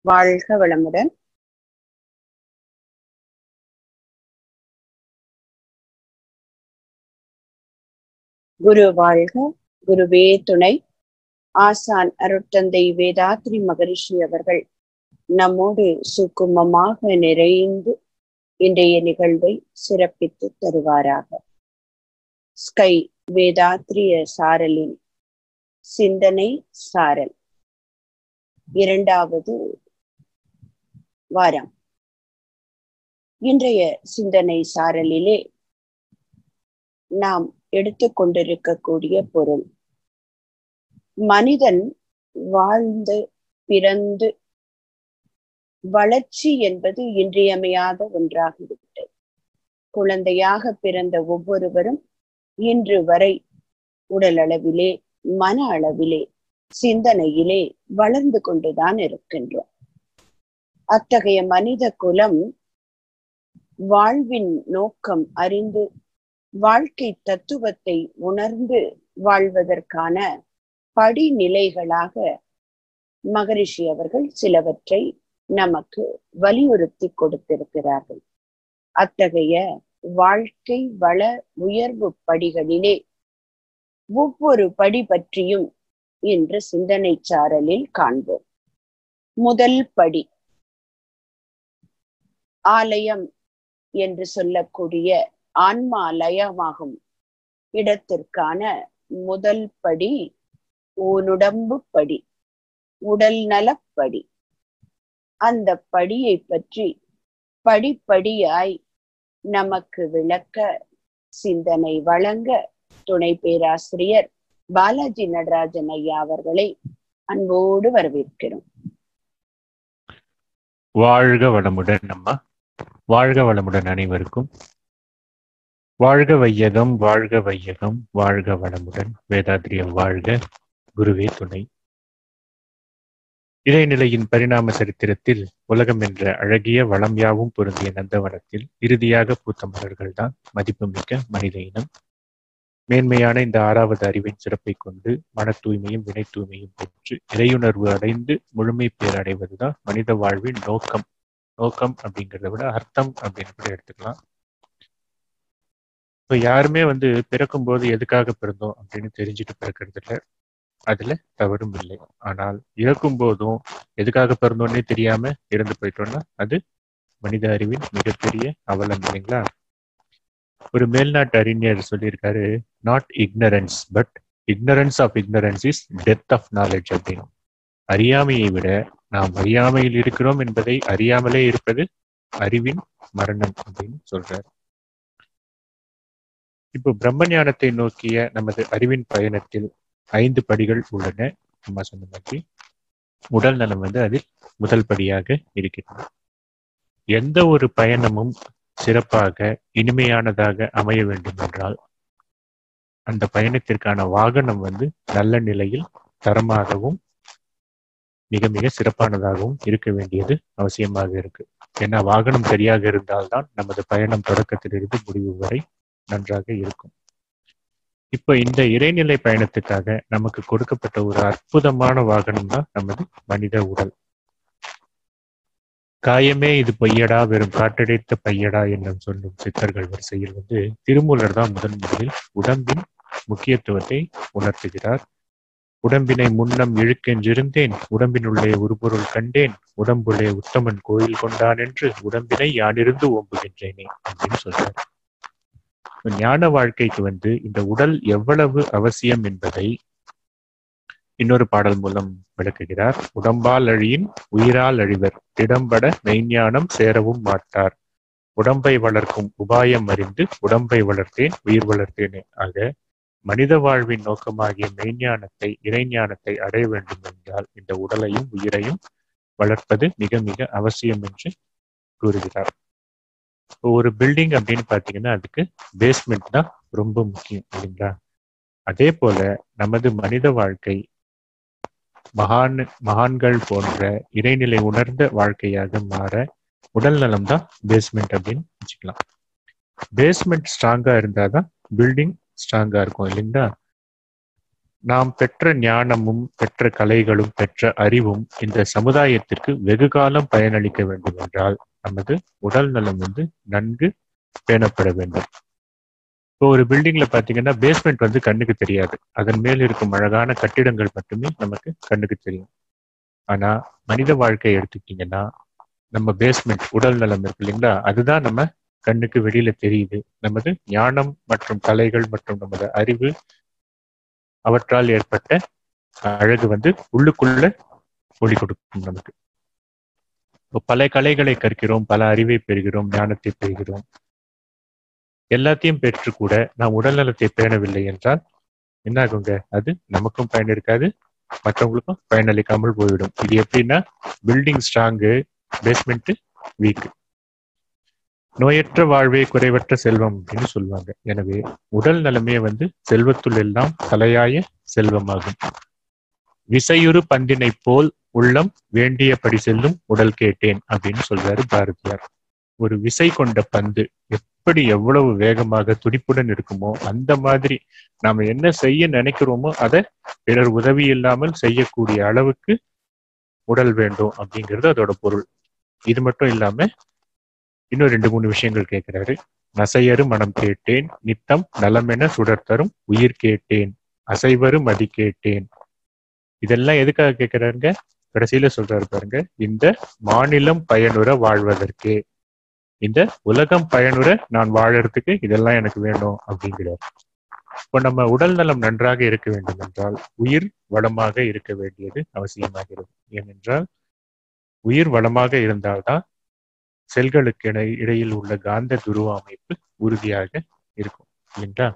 வாழ்க வளமுடன் குரு வாழ்க குருவே துணை ஆசான் அருட்தந்தை வேதாத்ரி மகரிஷி அவர்கள் நம்மோடு சுக்குமமாக நிறைந்து இன்றைய நிகழ்வை சிறப்பித்து தருவாராக ஸ்கை வேதாத்ரிய சாரலின் சிந்தனை சாரல் இரண்டாவது வாரம் இன்றைய சிந்தனை சாரலிலே நாம் எடுத்துக்கொண்டிருக்கக்கூடிய பொருள் மனிதன் வாழ்ந்து பிறந்து வளர்ச்சி என்பது இன்றியமையாத ஒன்றாகிவிட்டது குழந்தையாக பிறந்த ஒவ்வொருவரும் இன்று வரை உடல் அளவிலே மன அளவிலே சிந்தனையிலே வளர்ந்து கொண்டுதான் இருக்கின்றோம் அத்தகைய மனித குலம் வாழ்வின் நோக்கம் அறிந்து வாழ்க்கை தத்துவத்தை உணர்ந்து வாழ்வதற்கான படிநிலைகளாக மகரிஷி அவர்கள் சிலவற்றை நமக்கு வலியுறுத்தி கொடுத்திருக்கிறார்கள் அத்தகைய வாழ்க்கை வள உயர்வு படிகளிலே ஒவ்வொரு படி பற்றியும் இன்று சிந்தனை சாரலில் காண்போம் முதல் படி ஆலயம் என்று சொல்லக்கூடிய ஆன்மா லயமாகும் இடத்திற்கான முதல் படி ஊனுடம்பு படி உடல் நலப்படி அந்த படியை பற்றி படிப்படியாய் நமக்கு விளக்க சிந்தனை வழங்க துணை பேராசிரியர் பாலாஜி நடராஜன் ஐயா அவர்களை அன்போடு வரவேற்கிறோம் வாழ்க வளமுடன் நம்ம வாழ்க வளமுடன் அனைவருக்கும் வாழ்க வையகம் வாழ்க வையகம் வாழ்க வளமுடன் வேதாத்திரியம் வாழ்க குருவே துணை இறைநிலையின் பரிணாம சரித்திரத்தில் உலகம் என்ற அழகிய வளம் யாவும் பொருந்திய நந்தவனத்தில் இறுதியாக பூத்த மலர்கள் தான் மதிப்புமிக்க மனித இனம் மேன்மையான இந்த ஆறாவது அறிவின் சிறப்பை கொண்டு மன தூய்மையும் வினை தூய்மையும் பெற்று இறையுணர்வு அடைந்து முழுமை பேர் அடைவதுதான் மனித வாழ்வின் நோக்கம் நோக்கம் அப்படிங்கிறத விட அர்த்தம் அப்படின்னு கூட எடுத்துக்கலாம் இப்போ யாருமே வந்து பிறக்கும் போது எதுக்காக பிறந்தோம் அப்படின்னு தெரிஞ்சுட்டு பிறக்கிறது இல்லை அதுல தவறும் இல்லை ஆனால் இறக்கும் போதும் எதுக்காக பிறந்தோன்னே தெரியாம இறந்து போயிட்டோம்னா அது மனித அறிவின் மிகப்பெரிய அவலம் இல்லைங்களா ஒரு மேல்நாட்டு அறிஞர் சொல்லியிருக்காரு not ignorance but ignorance of ignorance is death of knowledge அப்படின்னு அறியாமையை விட நாம் அறியாமையில் இருக்கிறோம் என்பதை அறியாமலே இருப்பது அறிவின் மரணம் அப்படின்னு சொல்றாரு இப்போ பிரம்ம ஞானத்தை நோக்கிய நமது அறிவின் பயணத்தில் ஐந்து படிகள் உள்ளன நம்ம சொன்ன மாதிரி உடல் நலம் வந்து அதில் முதல் படியாக இருக்கிறது எந்த ஒரு பயணமும் சிறப்பாக இனிமையானதாக அமைய வேண்டும் என்றால் அந்த பயணத்திற்கான வாகனம் வந்து நல்ல நிலையில் தரமாகவும் மிக மிக சிறப்பானதாகவும் இருக்க வேண்டியது அவசியமாக இருக்கு ஏன்னா வாகனம் சரியாக இருந்தால்தான் நமது பயணம் தொடக்கத்திலிருந்து முடிவு வரை நன்றாக இருக்கும் இப்ப இந்த இறைநிலை பயணத்துக்காக நமக்கு கொடுக்கப்பட்ட ஒரு அற்புதமான வாகனம் தான் நமது மனித உடல் காயமே இது பொய்யடா வெறும் காற்றடைத்த பையடா என்னும் சொல்லும் சித்தர்கள் வரிசையில் வந்து திருமூலர் தான் முதன் முதலில் உடம்பின் முக்கியத்துவத்தை உணர்த்துகிறார் உடம்பினை முன்னம் இழுக்கென்றிருந்தேன் உடம்பினுள்ளே உருபொருள் கண்டேன் உடம்புள்ளே உத்தமன் கோயில் கொண்டான் என்று உடம்பினை யானிருந்து ஓம்புகின்றேனே அப்படின்னு சொல்றார் ஞான வாழ்க்கைக்கு வந்து இந்த உடல் எவ்வளவு அவசியம் என்பதை இன்னொரு பாடல் மூலம் விளக்குகிறார் உடம்பால் அழியின் உயிரால் அழிவர் திடம்பட மெய்ஞானம் சேரவும் மாட்டார் உடம்பை வளர்க்கும் உபாயம் அறிந்து உடம்பை வளர்த்தேன் உயிர் வளர்த்தேனே ஆக மனித வாழ்வின் நோக்கமாகிய மெய்ஞானத்தை இறைஞானத்தை அடைய வேண்டும் என்றால் இந்த உடலையும் உயிரையும் வளர்ப்பது மிக மிக அவசியம் என்று கூறுகிறார் ஒரு பில்டிங் அப்படின்னு பார்த்தீங்கன்னா அதுக்கு பேஸ்மெண்ட் தான் ரொம்ப முக்கியம் இல்லைங்களா அதே போல நமது மனித வாழ்க்கை மகான் மகான்கள் போன்ற இறைநிலை உணர்ந்த வாழ்க்கையாக மாற உடல் நலம் தான் பேஸ்மெண்ட் அப்படின்னு வச்சுக்கலாம் பேஸ்மெண்ட் ஸ்ட்ராங்கா இருந்தாதான் பில்டிங் ஸ்ட்ராங்கா இருக்கும் இல்லைங்களா நாம் பெற்ற ஞானமும் பெற்ற கலைகளும் பெற்ற அறிவும் இந்த சமுதாயத்திற்கு வெகு காலம் பயனளிக்க வேண்டும் என்றால் நமது உடல் நலம் வந்து நன்கு பேணப்பட வேண்டும் இப்போ ஒரு பில்டிங்ல பாத்தீங்கன்னா பேஸ்மெண்ட் வந்து கண்ணுக்கு தெரியாது அதன் மேல் இருக்கும் அழகான கட்டிடங்கள் மட்டுமே நமக்கு கண்ணுக்கு தெரியும் ஆனா மனித வாழ்க்கையை எடுத்துக்கிட்டீங்கன்னா நம்ம பேஸ்மெண்ட் உடல் நலம் இருக்கு இல்லைங்களா அதுதான் நம்ம கண்ணுக்கு வெளியில தெரியுது நமது ஞானம் மற்றும் கலைகள் மற்றும் நமது அறிவு அவற்றால் ஏற்பட்ட அழகு வந்து உள்ளுக்குள்ள ஒளி கொடுக்கும் நமக்கு இப்போ பல கலைகளை கற்கிறோம் பல அறிவை பெறுகிறோம் ஞானத்தை பெறுகிறோம் எல்லாத்தையும் பெற்று கூட நாம் உடல் நலத்தை பேணவில்லை என்றால் என்ன ஆகுங்க அது நமக்கும் பயன் இருக்காது மற்றவங்களுக்கும் பயனளிக்காமல் போய்விடும் இது எப்படின்னா பில்டிங் ஸ்ட்ராங்கு பேஸ்மெண்ட் வீக் நோயற்ற வாழ்வே குறைவற்ற செல்வம் அப்படின்னு சொல்லுவாங்க எனவே உடல் நலமே வந்து செல்வத்துள் எல்லாம் தலையாய செல்வமாகும் விசையுறு பந்தினை போல் உள்ளம் வேண்டியபடி செல்லும் உடல் கேட்டேன் அப்படின்னு சொல்றாரு பாரதியார் ஒரு விசை கொண்ட பந்து எப்படி எவ்வளவு வேகமாக துடிப்புடன் இருக்குமோ அந்த மாதிரி நாம என்ன செய்ய நினைக்கிறோமோ அதை பிறர் உதவி இல்லாமல் செய்யக்கூடிய அளவுக்கு உடல் வேண்டும் அப்படிங்கிறது அதோட பொருள் இது மட்டும் இல்லாம இன்னும் ரெண்டு மூணு விஷயங்கள் கேட்கிறாரு நசையரு மனம் கேட்டேன் நித்தம் நலமென சுடர் தரும் உயிர் கேட்டேன் அசைவரு மதி கேட்டேன் இதெல்லாம் எதுக்காக கேட்கிறாருங்க கடைசியில சொல்றாரு பாருங்க இந்த மாநிலம் பயனுற வாழ்வதற்கே இந்த உலகம் பயனுற நான் வாழறதுக்கு இதெல்லாம் எனக்கு வேணும் அப்படிங்கிறார் இப்போ நம்ம உடல் நலம் நன்றாக இருக்க வேண்டும் என்றால் உயிர் வளமாக இருக்க வேண்டியது அவசியமாகிறது ஏனென்றால் உயிர் வளமாக இருந்தால்தான் செல்களுக்கு இடை இடையில் உள்ள காந்த துருவ அமைப்பு உறுதியாக இருக்கும் இல்லைங்களா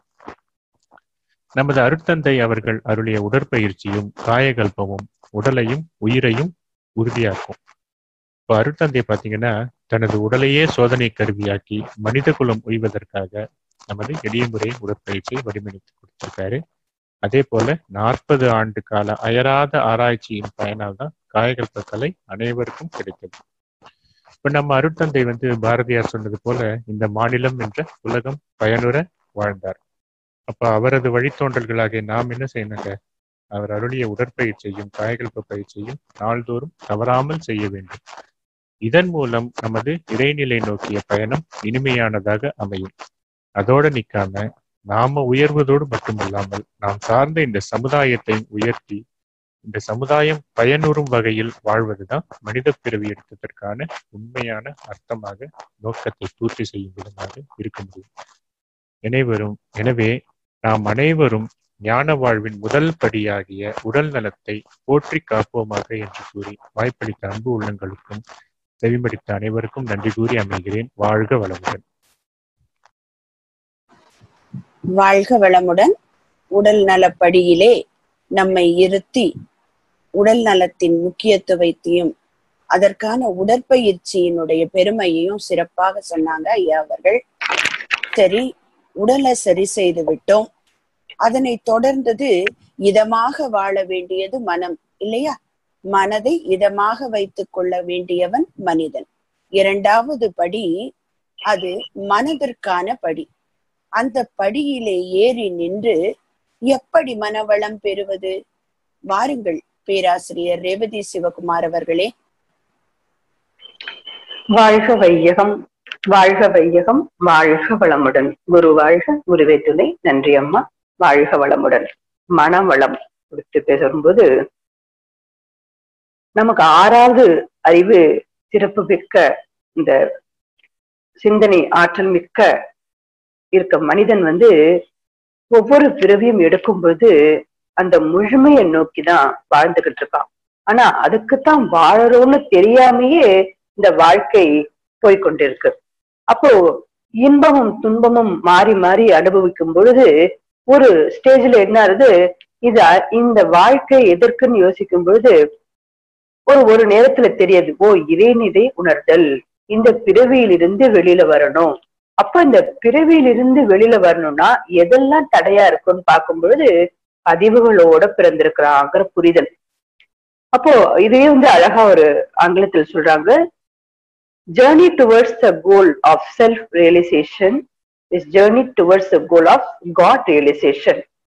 நமது அருட்தந்தை அவர்கள் அருளிய உடற்பயிற்சியும் காயகல்பமும் உடலையும் உயிரையும் உறுதியாக்கும் இப்போ அருட்தந்தை பார்த்தீங்கன்னா தனது உடலையே சோதனை கருவியாக்கி மனித குலம் உய்வதற்காக நமது எளிய முறை உடற்பயிற்சியை வடிவமைத்து கொடுத்திருக்காரு அதே போல நாற்பது ஆண்டு கால அயராத ஆராய்ச்சியின் பயனால் தான் காயகல்ப கலை அனைவருக்கும் கிடைத்தது இப்ப நம்ம அருட்தந்தை வந்து பாரதியார் சொன்னது போல இந்த மாநிலம் என்ற உலகம் பயனுற வாழ்ந்தார் அப்ப அவரது வழித்தோன்றல்களாகிய நாம் என்ன செய்யணுங்க அவர் அருளிய உடற்பயிற்சியையும் காயகல்ப பயிற்சியையும் நாள்தோறும் தவறாமல் செய்ய வேண்டும் இதன் மூலம் நமது இறைநிலை நோக்கிய பயணம் இனிமையானதாக அமையும் அதோட நிக்காம நாம உயர்வதோடு மட்டுமல்லாமல் நாம் சார்ந்த இந்த சமுதாயத்தை உயர்த்தி இந்த சமுதாயம் பயனுறும் வகையில் வாழ்வதுதான் மனித பிறவி எடுத்ததற்கான உண்மையான அர்த்தமாக நோக்கத்தை பூர்த்தி செய்யும் விதமாக இருக்க முடியும் அனைவரும் எனவே நாம் அனைவரும் ஞான வாழ்வின் முதல் படியாகிய உடல் நலத்தை போற்றி காப்போமாக என்று கூறி வாய்ப்பளித்த அன்பு உள்ளங்களுக்கும் செவிமடித்த அனைவருக்கும் நன்றி கூறி அமைகிறேன் வாழ்க வளமுடன் வாழ்க வளமுடன் உடல் நலப்படியிலே நம்மை இருத்தி உடல் நலத்தின் முக்கியத்துவத்தையும் அதற்கான உடற்பயிற்சியினுடைய பெருமையையும் சிறப்பாக சொன்னாங்க ஐயா அவர்கள் சரி உடலை சரி செய்து விட்டோம் அதனை தொடர்ந்தது இதமாக வாழ வேண்டியது மனம் இல்லையா மனதை இதமாக வைத்துக் கொள்ள வேண்டியவன் மனிதன் இரண்டாவது படி அது மனதிற்கான படி அந்த படியிலே ஏறி நின்று எப்படி மனவளம் பெறுவது வாருங்கள் பேராசிரியர் ரேவதி சிவகுமார் அவர்களே வாழ்க வையகம் வாழ்க வையகம் வாழ்க வளமுடன் குரு வாழ்க குருவே துணை நன்றி அம்மா வாழ்க வளமுடன் மனவளம் குறித்து பேசும்போது நமக்கு ஆறாவது அறிவு சிறப்பு மிக்க இந்த சிந்தனை ஆற்றல் மிக்க இருக்க மனிதன் வந்து ஒவ்வொரு பிறவியும் எடுக்கும்போது அந்த முழுமையை நோக்கிதான் வாழ்ந்துகிட்டு இருக்கான் ஆனா அதுக்குத்தான் வாழறோம்னு தெரியாமையே இந்த வாழ்க்கை போய்கொண்டிருக்கு அப்போ இன்பமும் துன்பமும் மாறி மாறி அனுபவிக்கும் பொழுது ஒரு ஸ்டேஜ்ல என்ன ஆகுது இது இந்த வாழ்க்கை எதற்குன்னு யோசிக்கும் பொழுது ஒரு ஒரு நேரத்துல தெரியாது ஓ இறைநிலை உணர்தல் இந்த பிறவியிலிருந்து வெளியில வரணும் அப்ப இந்த பிறவியிலிருந்து வெளியில வரணும்னா எதெல்லாம் தடையா இருக்குன்னு பார்க்கும் பொழுது பதிவுகளோட பிறந்திருக்கிறாங்கிற புரிதல் அப்போ இதையே வந்து அழகா ஒரு ஆங்கிலத்தில் சொல்றாங்க journey towards the goal of self realisation is journey towards the goal of God realisation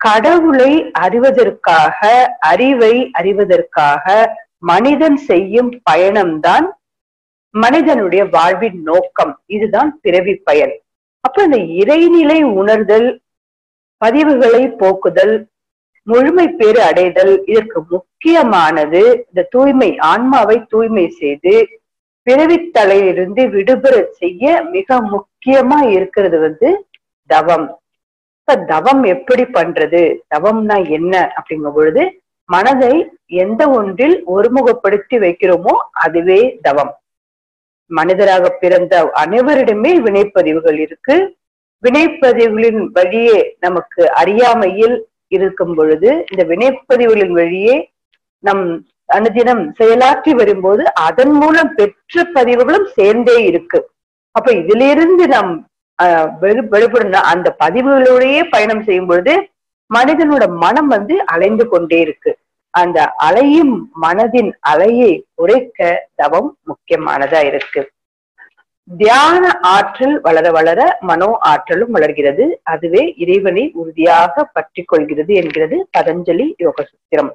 கடவுளை அறிவதற்காக அறிவை அறிவதற்காக மனிதன் செய்யும் பயணம்தான் மனிதனுடைய வாழ்வின் நோக்கம் இதுதான் பிறவி பயன் அப்ப இந்த இறைநிலை உணர்தல் பதிவுகளை போக்குதல் முழுமை பேறு அடைதல் இதற்கு முக்கியமானது இந்த தூய்மை ஆன்மாவை தூய்மை செய்து பிறவித் தலையிலிருந்து விடுபட செய்ய மிக முக்கியமா இருக்கிறது வந்து தவம் இப்ப தவம் எப்படி பண்றது தவம்னா என்ன அப்படிங்கும் பொழுது மனதை எந்த ஒன்றில் ஒருமுகப்படுத்தி வைக்கிறோமோ அதுவே தவம் மனிதராக பிறந்த அனைவரிடமே வினைப்பதிவுகள் இருக்கு வினைப்பதிவுகளின் வழியே நமக்கு அறியாமையில் இருக்கும் பொழுது இந்த வினைப்பதிவுகளின் வழியே நம் அனுதினம் செயலாற்றி வரும்போது அதன் மூலம் பெற்ற பதிவுகளும் சேர்ந்தே இருக்கு அப்ப இதிலிருந்து நாம் ஆஹ் வெளி- வெளிப்படணும் அந்த பதிவுகளோடயே பயணம் செய்யும் பொழுது மனிதனோட மனம் வந்து அலைந்து கொண்டே இருக்கு அந்த அலையும் மனதின் அலையை குறைக்க தவம் முக்கியமானதா இருக்கு தியான ஆற்றல் வளர வளர மனோ ஆற்றலும் வளர்கிறது அதுவே இறைவனை உறுதியாக பற்றி கொள்கிறது என்கிறது பதஞ்சலி யோக சூத்திரம்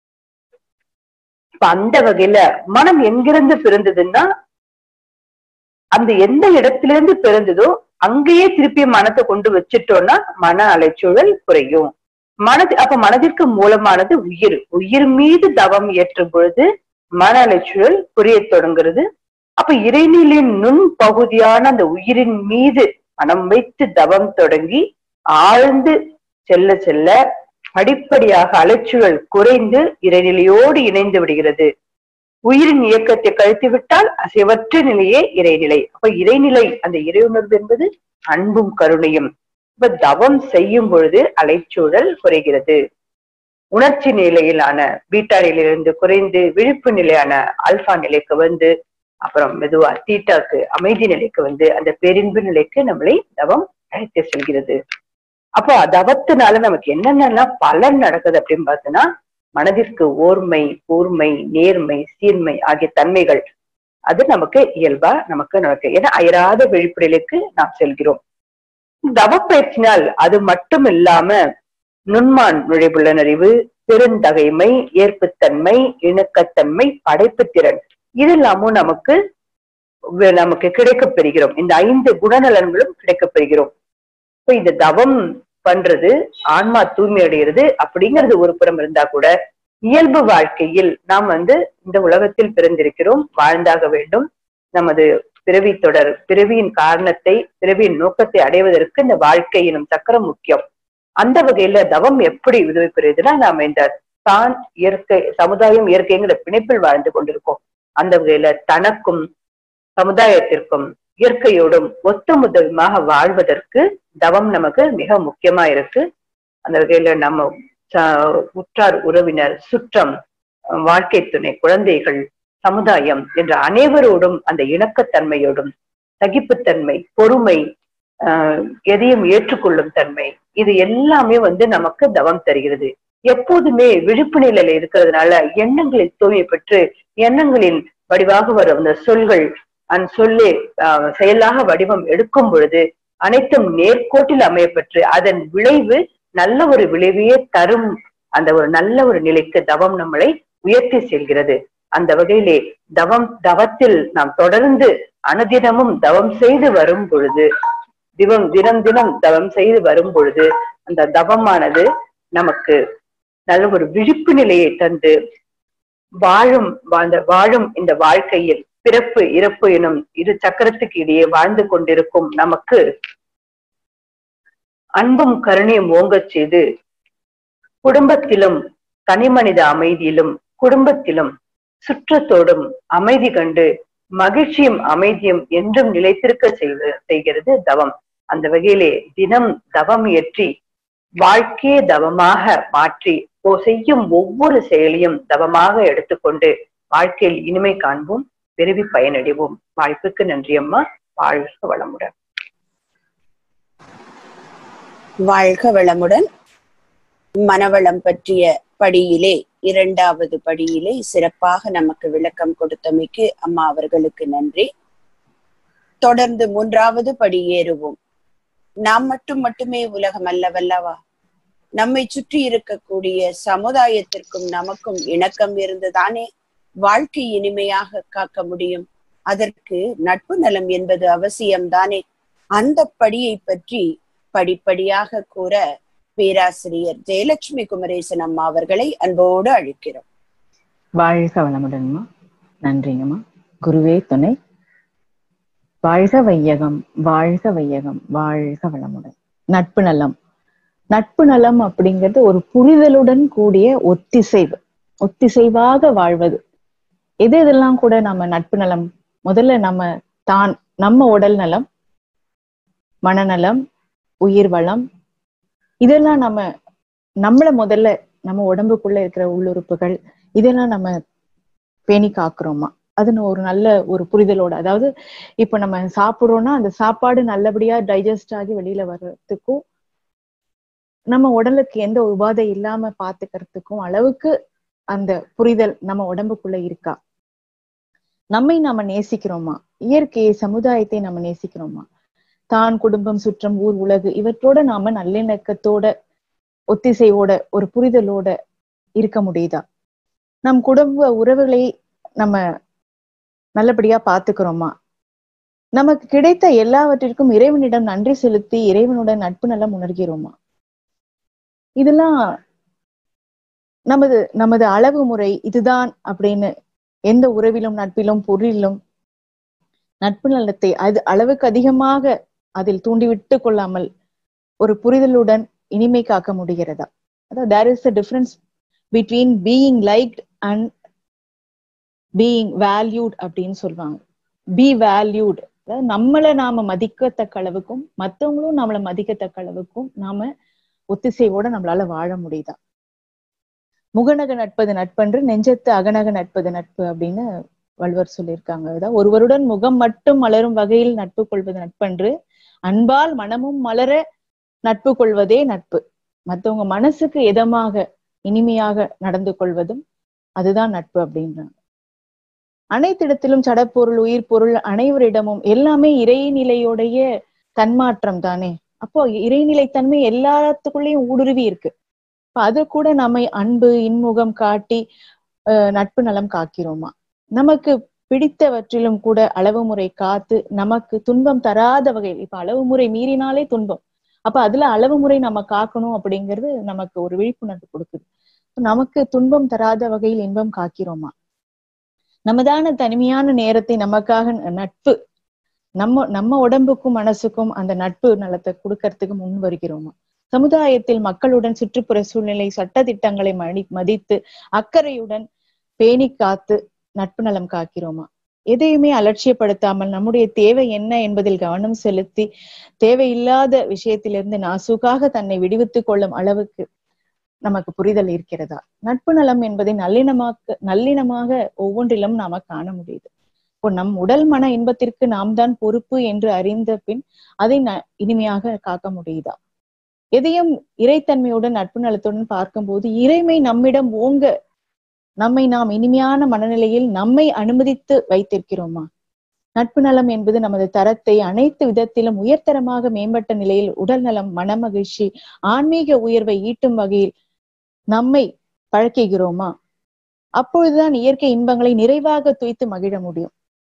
இப்ப அந்த வகையில மனம் எங்கிருந்து பிறந்ததுன்னா அந்த எந்த இடத்திலிருந்து பிறந்ததோ அங்கேயே திருப்பி மனத்தை கொண்டு வச்சிட்டோம்னா மன அலைச்சூழல் குறையும் மனது அப்ப மனதிற்கு மூலமானது உயிர் உயிர் மீது தவம் ஏற்றும் பொழுது மன அலைச்சூழல் குறையத் தொடங்குறது அப்ப இறைநிலின் நுண் பகுதியான அந்த உயிரின் மீது மனம் வைத்து தவம் தொடங்கி ஆழ்ந்து செல்ல செல்ல படிப்படியாக அலைச்சூழல் குறைந்து இறைநிலையோடு இணைந்து விடுகிறது உயிரின் இயக்கத்தை கழித்து விட்டால் அசைவற்ற நிலையே இறைநிலை அப்ப இறைநிலை அந்த இறையுணர்வு என்பது அன்பும் கருணையும் இப்ப தவம் செய்யும் பொழுது அலைச்சூழல் குறைகிறது உணர்ச்சி நிலையிலான பீட்டா நிலையிலிருந்து குறைந்து விழிப்பு நிலையான அல்பா நிலைக்கு வந்து அப்புறம் மெதுவா தீட்டாக்கு அமைதி நிலைக்கு வந்து அந்த பேரின்பு நிலைக்கு நம்மளை தவம் அழைத்து செல்கிறது அப்போ தவத்தினால நமக்கு என்னென்னலாம் பலன் நடக்குது அப்படின்னு பார்த்தோன்னா மனதிற்கு ஓர்மை கூர்மை நேர்மை சீர்மை ஆகிய தன்மைகள் அது நமக்கு இயல்பா நமக்கு நடக்கு ஏன்னா அயராத விழிப்பு நிலைக்கு நாம் செல்கிறோம் தவப்பயிற்சினால் அது மட்டும் இல்லாம நுண்மான் நுழைவுள்ளனறிவு பெருந்தகைமை ஏற்புத்தன்மை இணக்கத்தன்மை படைப்புத்திறன் இதெல்லாமும் நமக்கு வே- நமக்கு கிடைக்கப் பெறுகிறோம் இந்த ஐந்து குணநலன்களும் கிடைக்கப் பெறுகிறோம் இப்ப இந்த தவம் பண்றது ஆன்மா தூய்மை அடைகிறது அப்படிங்கிறது ஒரு புறம் இருந்தா கூட இயல்பு வாழ்க்கையில் நாம் வந்து இந்த உலகத்தில் பிறந்திருக்கிறோம் வாழ்ந்தாக வேண்டும் நமது பிறவி தொடர் பிறவியின் காரணத்தை பிறவியின் நோக்கத்தை அடைவதற்கு இந்த வாழ்க்கை எனும் சக்கரம் முக்கியம் அந்த வகையில தவம் எப்படி உதவி பெறுதுன்னா நாம இந்த தான் இயற்கை சமுதாயம் இயற்கைங்கிற பிணைப்பில் வாழ்ந்து கொண்டிருக்கோம் அந்த வகையில தனக்கும் சமுதாயத்திற்கும் இயற்கையோடும் ஒத்த முதலுமாக வாழ்வதற்கு தவம் நமக்கு மிக முக்கியமா இருக்கு அந்த வகையில நம்ம ச- உற்றார் உறவினர் சுற்றம் அஹ் வாழ்க்கை துணை குழந்தைகள் சமுதாயம் என்ற அனைவரோடும் அந்த இணக்கத்தன்மையோடும் சகிப்புத்தன்மை பொறுமை ஆஹ் எதையும் ஏற்றுக்கொள்ளும் தன்மை இது எல்லாமே வந்து நமக்கு தவம் தருகிறது எப்போதுமே விழிப்பு நிலையில இருக்கிறதுனால எண்ணங்களில் தூய்மை பெற்று எண்ணங்களின் வடிவாக வரும் அந்த சொல்கள் அந்த சொல்லு ஆஹ் செயலாக வடிவம் எடுக்கும் பொழுது அனைத்தும் நேர்கோட்டில் அமையப்பெற்று அதன் விளைவு நல்ல ஒரு விளைவையே தரும் அந்த ஒரு நல்ல ஒரு நிலைக்கு தவம் நம்மளை உயர்த்தி செல்கிறது அந்த வகையிலே தவம் தவத்தில் நாம் தொடர்ந்து அனுதினமும் தவம் செய்து வரும் பொழுது தினம் தினம் தினம் தவம் செய்து வரும் பொழுது அந்த தவமானது நமக்கு நல்ல ஒரு விழிப்பு நிலையை தந்து வாழும் வாழ்ந்த வாழும் இந்த வாழ்க்கையில் பிறப்பு இறப்பு எனும் இரு சக்கரத்துக்கு இடையே வாழ்ந்து கொண்டிருக்கும் நமக்கு அன்பும் கருணையும் ஓங்கச் செய்து குடும்பத்திலும் தனிமனித அமைதியிலும் குடும்பத்திலும் சுற்றத்தோடும் அமைதி கண்டு மகிழ்ச்சியும் அமைதியும் என்றும் நிலைத்திருக்க செய்வது செய்கிறது தவம் அந்த வகையிலே தினம் தவம் இயற்றி வாழ்க்கையே தவமாக மாற்றி ஓ செய்யும் ஒவ்வொரு செயலையும் தவமாக எடுத்துக்கொண்டு வாழ்க்கையில் இனிமை காண்போம் விரும்பி பயனடைவோம் வாய்ப்புக்கு நன்றி அம்மா வாழ்க வளமுடன் வாழ்க வளமுடன் மனவளம் பற்றிய படியிலே இரண்டாவது படியிலே சிறப்பாக நமக்கு விளக்கம் கொடுத்தமைக்கு அம்மா அவர்களுக்கு நன்றி தொடர்ந்து மூன்றாவது படி ஏறுவோம் நாம் மட்டும் மட்டுமே உலகம் அல்லவல்லவா நம்மை சுற்றி இருக்கக்கூடிய சமுதாயத்திற்கும் நமக்கும் இணக்கம் இருந்துதானே வாழ்க்கை இனிமையாக காக்க முடியும் அதற்கு நட்பு நலம் என்பது அவசியம்தானே அந்த படியை பற்றி படிப்படியாக கூற பேராசிரியர் ஜெயலட்சுமி குமரேசன் அம்மா அவர்களை அன்போடு அழைக்கிறோம் வாழ்க வளமுடன்மா நன்றிங்கம்மா குருவே துணை வாழ்க வையகம் வாழ்க வையகம் வாழ்க வளமுடன் நட்பு நலம் நட்பு நலம் அப்படிங்கிறது ஒரு புரிதலுடன் கூடிய ஒத்திசைவு ஒத்திசைவாக வாழ்வது எது இதெல்லாம் கூட நம்ம நட்பு நலம் முதல்ல நம்ம தான் நம்ம உடல் நலம் மனநலம் உயிர் வளம் இதெல்லாம் நம்ம நம்மள முதல்ல நம்ம உடம்புக்குள்ள இருக்கிற உள்ளுறுப்புகள் இதெல்லாம் நம்ம பேணி காக்குறோமா அதுன்னு ஒரு நல்ல ஒரு புரிதலோட அதாவது இப்ப நம்ம சாப்பிடுறோம்னா அந்த சாப்பாடு நல்லபடியா டைஜஸ்ட் ஆகி வெளியில வர்றதுக்கும் நம்ம உடலுக்கு எந்த உபாதை இல்லாம பாத்துக்கிறதுக்கும் அளவுக்கு அந்த புரிதல் நம்ம உடம்புக்குள்ள இருக்கா நம்மை நாம நேசிக்கிறோமா இயற்கையை சமுதாயத்தை நம்ம நேசிக்கிறோமா தான் குடும்பம் சுற்றம் ஊர் உலகு இவற்றோட நாம நல்லிணக்கத்தோட ஒத்திசைவோட ஒரு புரிதலோட இருக்க முடியுதா நம் குடும்ப உறவுகளை நம்ம நல்லபடியா பாத்துக்கிறோமா நமக்கு கிடைத்த எல்லாவற்றிற்கும் இறைவனிடம் நன்றி செலுத்தி இறைவனுடன் நட்பு நலம் உணர்கிறோமா இதெல்லாம் நமது நமது அளவு முறை இதுதான் அப்படின்னு எந்த உறவிலும் நட்பிலும் பொருளிலும் நட்பு நலத்தை அது அளவுக்கு அதிகமாக அதில் தூண்டிவிட்டு கொள்ளாமல் ஒரு புரிதலுடன் இனிமை காக்க முடிகிறதா அதாவது there is a difference between being liked and being valued அப்படின்னு சொல்லுவாங்க பி வேல்யூட் அதாவது நம்மளை நாம மதிக்கத்தக்க அளவுக்கும் மத்தவங்களும் நம்மளை மதிக்கத்தக்க அளவுக்கும் நாம ஒத்திசைவோட நம்மளால வாழ முடியுதா முகநக நட்பது நட்பன்று நெஞ்சத்து அகநக நட்பது நட்பு அப்படின்னு வள்ளுவர் சொல்லியிருக்காங்க அதாவது ஒருவருடன் முகம் மட்டும் மலரும் வகையில் நட்பு கொள்வது நட்பன்று அன்பால் மனமும் மலர நட்பு கொள்வதே நட்பு மத்தவங்க மனசுக்கு இதமாக இனிமையாக நடந்து கொள்வதும் அதுதான் நட்பு அப்படின்றாங்க அனைத்திடத்திலும் சடப்பொருள் உயிர் பொருள் அனைவரிடமும் எல்லாமே இறைநிலையோடைய தன்மாற்றம் தானே அப்போ இறைநிலைத்தன்மை எல்லாத்துக்குள்ளேயும் ஊடுருவி இருக்கு இப்ப அது கூட நம்மை அன்பு இன்முகம் காட்டி நட்பு நலம் காக்கிறோமா நமக்கு பிடித்தவற்றிலும் கூட அளவு முறை காத்து நமக்கு துன்பம் தராத வகையில் இப்ப அளவு முறை மீறினாலே துன்பம் அப்ப அதுல அளவு முறை நம்ம காக்கணும் அப்படிங்கிறது நமக்கு ஒரு விழிப்புணர்வு கொடுக்குது நமக்கு துன்பம் தராத வகையில் இன்பம் காக்கிறோமா நமதான தனிமையான நேரத்தை நமக்காக நட்பு நம்ம நம்ம உடம்புக்கும் மனசுக்கும் அந்த நட்பு நலத்தை கொடுக்கறதுக்கு முன் வருகிறோமா சமுதாயத்தில் மக்களுடன் சுற்றுப்புற சூழ்நிலை சட்ட திட்டங்களை மதி மதித்து அக்கறையுடன் பேணி காத்து நட்பு நலம் காக்கிறோமா எதையுமே அலட்சியப்படுத்தாமல் நம்முடைய தேவை என்ன என்பதில் கவனம் செலுத்தி தேவையில்லாத விஷயத்திலிருந்து நாசூக்காக தன்னை விடுவித்துக் கொள்ளும் அளவுக்கு நமக்கு புரிதல் இருக்கிறதா நட்பு நலம் என்பதை நல்லிணமாக்க நல்லிணமாக ஒவ்வொன்றிலும் நாம காண முடியுது இப்போ நம் உடல் மன இன்பத்திற்கு நாம் தான் பொறுப்பு என்று அறிந்த பின் அதை இனிமையாக காக்க முடியுதா எதையும் இறைத்தன்மையுடன் நட்பு நலத்துடன் பார்க்கும்போது இறைமை நம்மிடம் ஓங்க நம்மை நாம் இனிமையான மனநிலையில் நம்மை அனுமதித்து வைத்திருக்கிறோமா நட்பு நலம் என்பது நமது தரத்தை அனைத்து விதத்திலும் உயர்தரமாக மேம்பட்ட நிலையில் உடல் நலம் மனமகிழ்ச்சி ஆன்மீக உயர்வை ஈட்டும் வகையில் நம்மை பழக்குகிறோமா அப்பொழுதுதான் இயற்கை இன்பங்களை நிறைவாக துய்த்து மகிழ முடியும்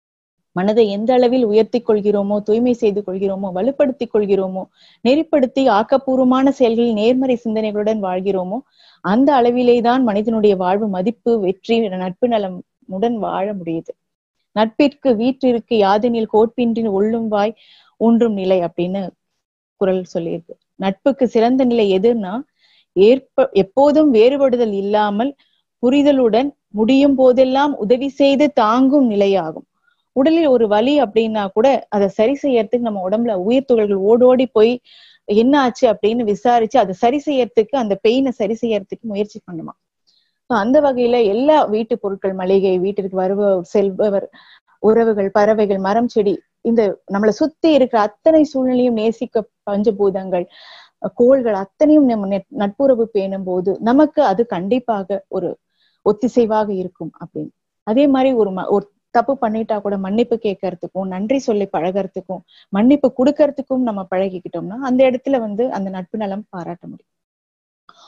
மனதை எந்த அளவில் உயர்த்தி கொள்கிறோமோ தூய்மை செய்து கொள்கிறோமோ வலுப்படுத்திக் கொள்கிறோமோ நெறிப்படுத்தி ஆக்கப்பூர்வமான செயல்களில் நேர்மறை சிந்தனைகளுடன் வாழ்கிறோமோ அந்த அளவிலே தான் மனிதனுடைய வாழ்வு மதிப்பு வெற்றி நட்பு நலமுடன் வாழ முடியுது நட்பிற்கு வீற்றிற்கு யாதெனில் கோட்பின்றி ஒள்ளும் வாய் ஊன்றும் நிலை அப்படின்னு குரல் சொல்லியிருக்கு நட்புக்கு சிறந்த நிலை எதுன்னா ஏற்ப எப்போதும் வேறுபடுதல் இல்லாமல் புரிதலுடன் முடியும் போதெல்லாம் உதவி செய்து தாங்கும் நிலையாகும் உடலில் ஒரு வலி அப்படின்னா கூட அதை சரி செய்யறதுக்கு நம்ம உடம்புல உயிர் துகள்கள் ஓடோடி போய் என்ன ஆச்சு அப்படின்னு விசாரிச்சு அதை சரி செய்யறதுக்கு அந்த பெயினை சரி செய்யறதுக்கு முயற்சி பண்ணுமா அந்த வகையில எல்லா வீட்டு பொருட்கள் மளிகை வீட்டிற்கு வருபவர் செல்பவர் உறவுகள் பறவைகள் மரம் செடி இந்த நம்மளை சுத்தி இருக்கிற அத்தனை சூழ்நிலையும் நேசிக்க பஞ்சபூதங்கள் கோள்கள் அத்தனையும் நம்ம நட்புறவு பேணும் போது நமக்கு அது கண்டிப்பாக ஒரு ஒத்திசைவாக இருக்கும் அப்படின்னு அதே மாதிரி ஒரு ஒரு தப்பு பண்ணிட்டா கூட மன்னிப்பு கேட்கறதுக்கும் நன்றி சொல்லி பழகிறதுக்கும் மன்னிப்பு கொடுக்கறதுக்கும் நம்ம பழகிக்கிட்டோம்னா அந்த இடத்துல வந்து அந்த நட்பு நலம் பாராட்ட முடியும்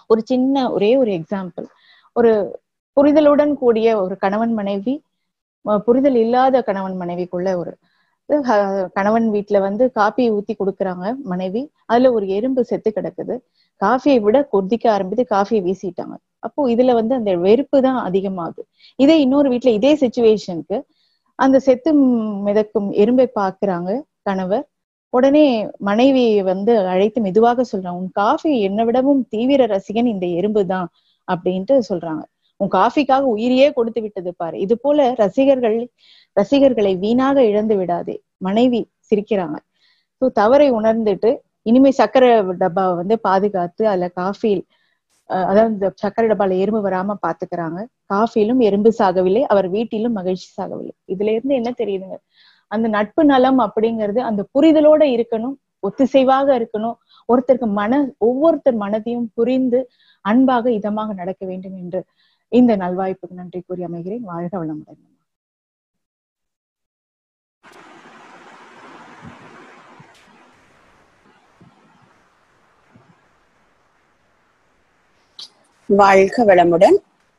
ஒரு சின்ன ஒரே ஒரு எக்ஸாம்பிள் ஒரு புரிதலுடன் கூடிய ஒரு கணவன் மனைவி அஹ் புரிதல் இல்லாத கணவன் மனைவிக்குள்ள ஒரு அஹ் கணவன் வீட்டுல வந்து காப்பி ஊத்தி கொடுக்குறாங்க மனைவி அதுல ஒரு எறும்பு செத்து கிடக்குது காஃபியை விட கொதிக்க ஆரம்பித்து காஃபியை வீசிட்டாங்க அப்போ இதுல வந்து அந்த வெறுப்பு தான் அதிகமாகுது இதே இன்னொரு வீட்டுல இதே சுச்சுவேஷனுக்கு அந்த செத்து மிதக்கும் எறும்பை பாக்குறாங்க கணவர் உடனே மனைவி வந்து அழைத்து மெதுவாக சொல்றாங்க உன் காஃபி என்னை விடவும் தீவிர ரசிகன் இந்த எறும்பு தான் அப்படின்ட்டு சொல்றாங்க உன் காஃபிக்காக உயிரையே கொடுத்து விட்டது பாரு இது போல ரசிகர்கள் ரசிகர்களை வீணாக இழந்து விடாதே மனைவி சிரிக்கிறாங்க ஸோ தவறை உணர்ந்துட்டு இனிமே சக்கரை டப்பாவை வந்து பாதுகாத்து அதுல காஃபி அதாவது இந்த சக்கரை டப்பால எறும்பு வராம பாத்துக்கிறாங்க காஃபிலும் எறும்பு சாகவில்லை அவர் வீட்டிலும் மகிழ்ச்சி சாகவில்லை இதுல இருந்து என்ன தெரியுதுங்க அந்த நட்பு நலம் அப்படிங்கிறது அந்த புரிதலோட இருக்கணும் ஒத்திசைவாக இருக்கணும் ஒருத்தருக்கு மன ஒவ்வொருத்தர் மனதையும் புரிந்து அன்பாக இதமாக நடக்க வேண்டும் என்று இந்த நல்வாய்ப்புக்கு நன்றி கூறி அமைகிறேன் வாழ்க வளமுடன் வாழ்க வளமுடன்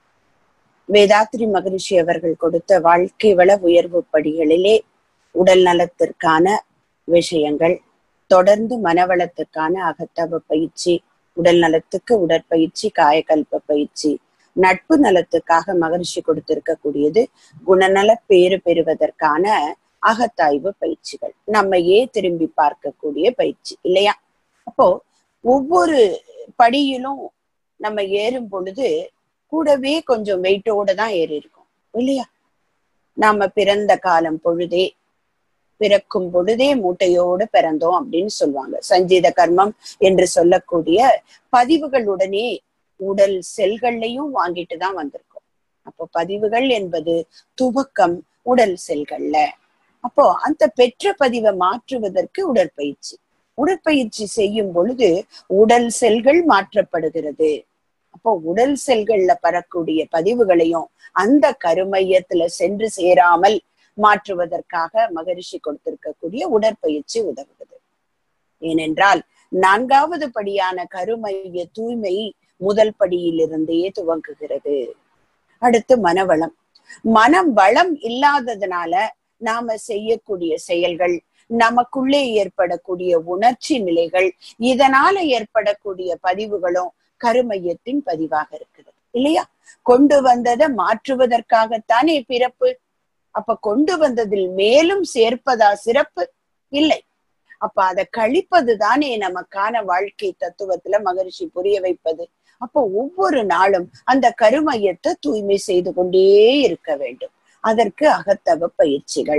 வேதாத்ரி மகரிஷி அவர்கள் கொடுத்த வாழ்க்கை வள உயர்வு படிகளிலே உடல் நலத்திற்கான விஷயங்கள் தொடர்ந்து மனவளத்துக்கான அகத்தவ பயிற்சி உடல் நலத்துக்கு உடற்பயிற்சி காயக்கல்ப பயிற்சி நட்பு நலத்துக்காக மகரிஷி கொடுத்திருக்கக்கூடியது குணநல பேறு பெறுவதற்கான அகத்தாய்வு பயிற்சிகள் நம்மையே திரும்பி பார்க்கக்கூடிய பயிற்சி இல்லையா அப்போ ஒவ்வொரு படியிலும் நம்ம ஏறும் பொழுது கூடவே கொஞ்சம் வெயிட்டோட தான் ஏறி இருக்கும் இல்லையா நாம பிறந்த காலம் பொழுதே பிறக்கும் பொழுதே மூட்டையோடு பிறந்தோம் அப்படின்னு சொல்லுவாங்க சஞ்சீத கர்மம் என்று சொல்லக்கூடிய பதிவுகளுடனே உடல் செல்கள்லையும் வாங்கிட்டு தான் வந்திருக்கோம் அப்போ பதிவுகள் என்பது துவக்கம் உடல் செல்கள்ல அப்போ அந்த பெற்ற பதிவை மாற்றுவதற்கு உடற்பயிற்சி உடற்பயிற்சி செய்யும் பொழுது உடல் செல்கள் மாற்றப்படுகிறது அப்போ உடல் செல்கள்ல பெறக்கூடிய பதிவுகளையும் அந்த கருமையத்துல சென்று சேராமல் மாற்றுவதற்காக மகரிஷி கொடுத்திருக்கக்கூடிய உடற்பயிற்சி உதவுகிறது ஏனென்றால் நான்காவது படியான கருமைய தூய்மை முதல் படியிலிருந்தே துவங்குகிறது அடுத்து மனவளம் மனம் வளம் இல்லாததுனால நாம செய்யக்கூடிய செயல்கள் நமக்குள்ளே ஏற்படக்கூடிய உணர்ச்சி நிலைகள் இதனால ஏற்படக்கூடிய பதிவுகளும் கருமையத்தின் பதிவாக இருக்கிறது இல்லையா கொண்டு வந்ததை மாற்றுவதற்காகத்தானே பிறப்பு அப்ப கொண்டு வந்ததில் மேலும் சேர்ப்பதா சிறப்பு இல்லை அப்ப அதை கழிப்பது தானே நமக்கான வாழ்க்கை தத்துவத்துல மகரிஷி புரிய வைப்பது அப்போ ஒவ்வொரு நாளும் அந்த கருமையத்தை தூய்மை செய்து கொண்டே இருக்க வேண்டும் அதற்கு அகத்தவ பயிற்சிகள்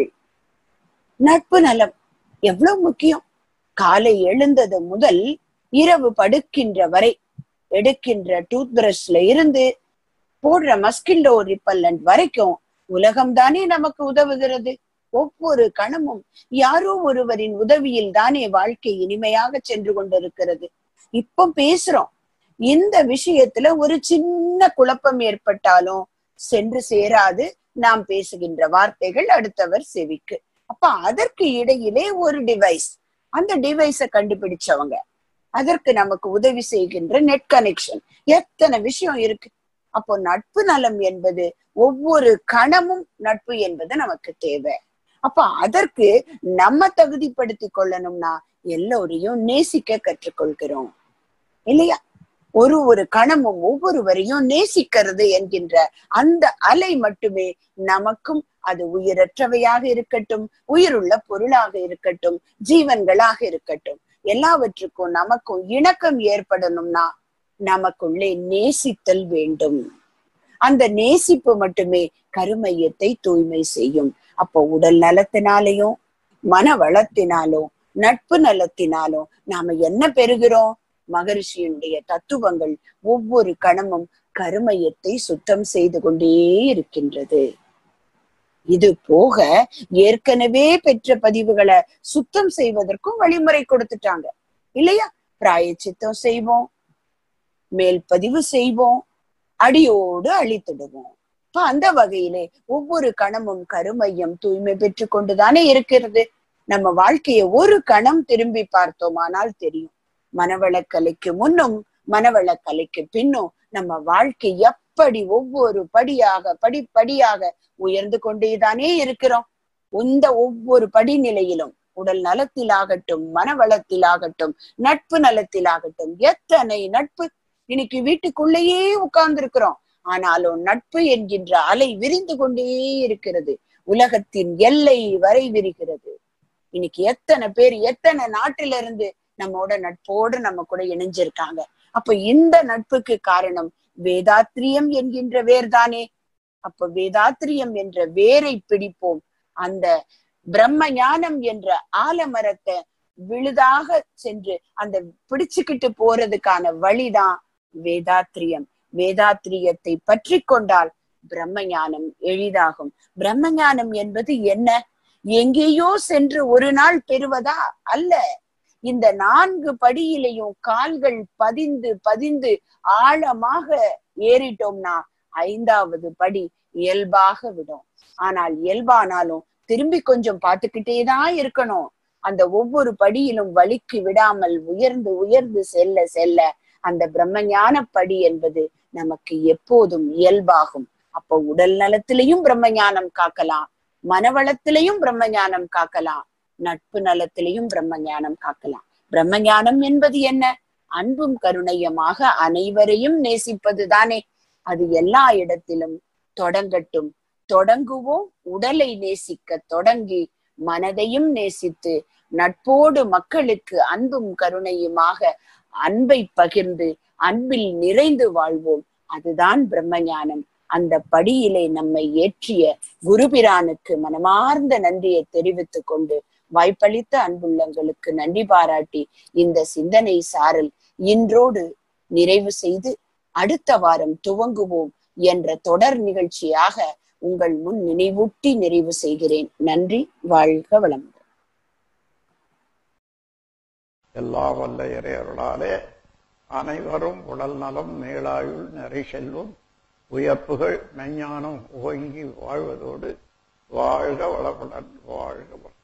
நட்பு நலம் எவ்வளவு முக்கியம் காலை எழுந்தது முதல் இரவு படுக்கின்ற வரை எடுக்கின்ற டூத் பிரஷ்ல இருந்து போடுற மஸ்கில்லோ ரிப்பல்லண்ட் வரைக்கும் உலகம் தானே நமக்கு உதவுகிறது ஒவ்வொரு கணமும் யாரோ ஒருவரின் உதவியில் தானே வாழ்க்கை இனிமையாக சென்று கொண்டிருக்கிறது இப்ப பேசுறோம் இந்த விஷயத்துல ஒரு சின்ன குழப்பம் ஏற்பட்டாலும் சென்று சேராது நாம் பேசுகின்ற வார்த்தைகள் அடுத்தவர் செவிக்கு அப்ப அதற்கு இடையிலே ஒரு டிவைஸ் அந்த டிவைஸ கண்டுபிடிச்சவங்க அதற்கு நமக்கு உதவி செய்கின்ற நெட் கனெக்ஷன் எத்தனை விஷயம் இருக்கு அப்போ நட்பு நலம் என்பது ஒவ்வொரு கணமும் நட்பு என்பது நமக்கு தேவை அப்ப அதற்கு நம்ம தகுதிப்படுத்திக் கொள்ளணும்னா எல்லோரையும் நேசிக்க கற்றுக்கொள்கிறோம் இல்லையா ஒரு ஒரு கணமும் ஒவ்வொருவரையும் நேசிக்கிறது என்கின்ற அந்த அலை மட்டுமே நமக்கும் அது உயிரற்றவையாக இருக்கட்டும் உயிருள்ள பொருளாக இருக்கட்டும் ஜீவன்களாக இருக்கட்டும் எல்லாவற்றுக்கும் நமக்கும் இணக்கம் ஏற்படணும்னா நமக்குள்ளே நேசித்தல் வேண்டும் அந்த நேசிப்பு மட்டுமே கருமையத்தை தூய்மை செய்யும் அப்போ உடல் நலத்தினாலேயும் மன வளத்தினாலும் நட்பு நலத்தினாலும் நாம என்ன பெறுகிறோம் மகரிஷியினுடைய தத்துவங்கள் ஒவ்வொரு கணமும் கருமையத்தை சுத்தம் செய்து கொண்டே இருக்கின்றது இது போக ஏற்கனவே பெற்ற பதிவுகளை சுத்தம் செய்வதற்கும் வழிமுறை கொடுத்துட்டாங்க இல்லையா பிராயச்சித்தம் செய்வோம் மேல் பதிவு செய்வோம் அடியோடு அழித்திடுவோம் இப்ப அந்த வகையிலே ஒவ்வொரு கணமும் கருமையம் தூய்மை பெற்று கொண்டுதானே இருக்கிறது நம்ம வாழ்க்கைய ஒரு கணம் திரும்பி பார்த்தோமானால் தெரியும் மனவளக்கலைக்கு முன்னும் மனவள கலைக்கு பின்னும் நம்ம வாழ்க்கை எப்படி ஒவ்வொரு படியாக படிப்படியாக உயர்ந்து கொண்டேதானே இருக்கிறோம் இந்த ஒவ்வொரு படிநிலையிலும் உடல் நலத்திலாகட்டும் மனவளத்திலாகட்டும் நட்பு நலத்திலாகட்டும் எத்தனை நட்பு இன்னைக்கு வீட்டுக்குள்ளேயே உட்கார்ந்து இருக்கிறோம் ஆனாலும் நட்பு என்கின்ற அலை விரிந்து கொண்டே இருக்கிறது உலகத்தின் எல்லை வரை விரிகிறது இன்னைக்கு எத்தனை பேர் எத்தனை நாட்டில இருந்து நம்மோட நட்போடு நம்ம கூட இணைஞ்சிருக்காங்க அப்ப இந்த நட்புக்கு காரணம் வேதாத்திரியம் என்கின்ற வேர்தானே அப்ப வேதாத்திரியம் என்ற வேரை பிடிப்போம் அந்த பிரம்ம ஞானம் என்ற ஆலமரத்தை விழுதாக சென்று அந்த பிடிச்சுக்கிட்டு போறதுக்கான வழிதான் வேதாத்திரியம் வேதாத்திரியத்தை பற்றி கொண்டால் பிரம்ம ஞானம் எளிதாகும் பிரம்ம ஞானம் என்பது என்ன எங்கேயோ சென்று ஒரு நாள் பெறுவதா அல்ல இந்த நான்கு படியிலையும் கால்கள் பதிந்து பதிந்து ஆழமாக ஏறிட்டோம்னா ஐந்தாவது படி இயல்பாக விடும் ஆனால் இயல்பானாலும் திரும்பி கொஞ்சம் பார்த்துக்கிட்டே தான் இருக்கணும் அந்த ஒவ்வொரு படியிலும் வலிக்கு விடாமல் உயர்ந்து உயர்ந்து செல்ல செல்ல அந்த பிரம்மஞான படி என்பது நமக்கு எப்போதும் இயல்பாகும் அப்போ உடல் நலத்திலையும் பிரம்மஞானம் காக்கலாம் மனவளத்திலையும் பிரம்மஞானம் காக்கலாம் நட்பு நலத்திலையும் பிரம்மஞானம் காக்கலாம் பிரம்மஞானம் என்பது என்ன அன்பும் கருணையமாக அனைவரையும் நேசிப்பது தானே அது எல்லா இடத்திலும் தொடங்கட்டும் தொடங்குவோம் உடலை நேசிக்க தொடங்கி மனதையும் நேசித்து நட்போடு மக்களுக்கு அன்பும் கருணையுமாக அன்பை பகிர்ந்து அன்பில் நிறைந்து வாழ்வோம் அதுதான் பிரம்மஞானம் அந்த படியிலே நம்மை ஏற்றிய குருபிரானுக்கு மனமார்ந்த நன்றியை தெரிவித்துக் கொண்டு வாய்ப்பளித்த அன்புள்ளங்களுக்கு நன்றி பாராட்டி இந்த சிந்தனை சாரல் இன்றோடு நிறைவு செய்து அடுத்த வாரம் துவங்குவோம் என்ற தொடர் நிகழ்ச்சியாக உங்கள் முன் நினைவூட்டி நிறைவு செய்கிறேன் நன்றி வாழ்க வளமுடன் எல்லா வல்ல இறையருளாலே அனைவரும் உடல் நலம் மேலாயுள் நிறை செல்வம் உயர்ப்புகள் மெஞ்ஞானம் ஓங்கி வாழ்வதோடு வாழ்க வளமுடன் வாழ்க வளம்